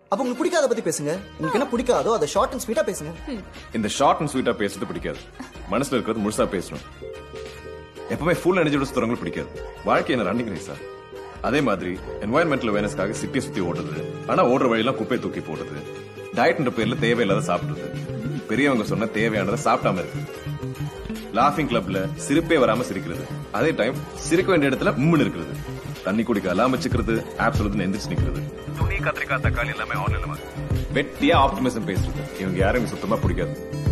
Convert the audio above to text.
அப்ப உங்களுக்கு பிடிக்காத பத்தி பேசுங்க உங்களுக்கு என்ன பிடிக்காதோ அதை ஷார்ட் அண்ட் ஸ்வீட்டா பேசுங்க இந்த ஷார்ட் அண்ட் ஸ்வீட்டா பேசுறது பிடிக்காது மனசுல இருக்கிறது முழுசா பேசணும் எப்பவுமே ஃபுல் எனர்ஜியோட சுத்துறவங்களும் பிடிக்காது வாழ்க்கை என்ன ரன்னிங் ரேஸா அதே மாதிரி என்வாயன்மெண்டல் அவேர்னஸ்க்காக சிட்டியை சுத்தி ஓடுறது ஆனா ஓடுற வழியெல்லாம் குப்பையை தூக்கி போடுறது டயட்ன்ற பேர்ல தேவையில்லாத சாப்பிடுறது பெரியவங்க சொன்ன தேவையானதை சாப்பிடாம இருக்கு லாஃபிங் கிளப்ல சிரிப்பே வராம சிரிக்கிறது அதே டைம் சிரிக்க வேண்டிய இடத்துல உம்முன்னு இருக்கிறது தண்ணி குடிக்க அலாம் வச்சுக்கிறது ஆப் சொல்லுதுன்னு எந்திரிச்சு நிக்கிறது துணி கத்திரிக்காய் தக்காளி எல்லாமே ஆன்லைன்ல வெட்டியா ஆப்டிமிசம் பேசுறது இவங்க யாரும் எனக்கு சுத்தமா பிடிக்காது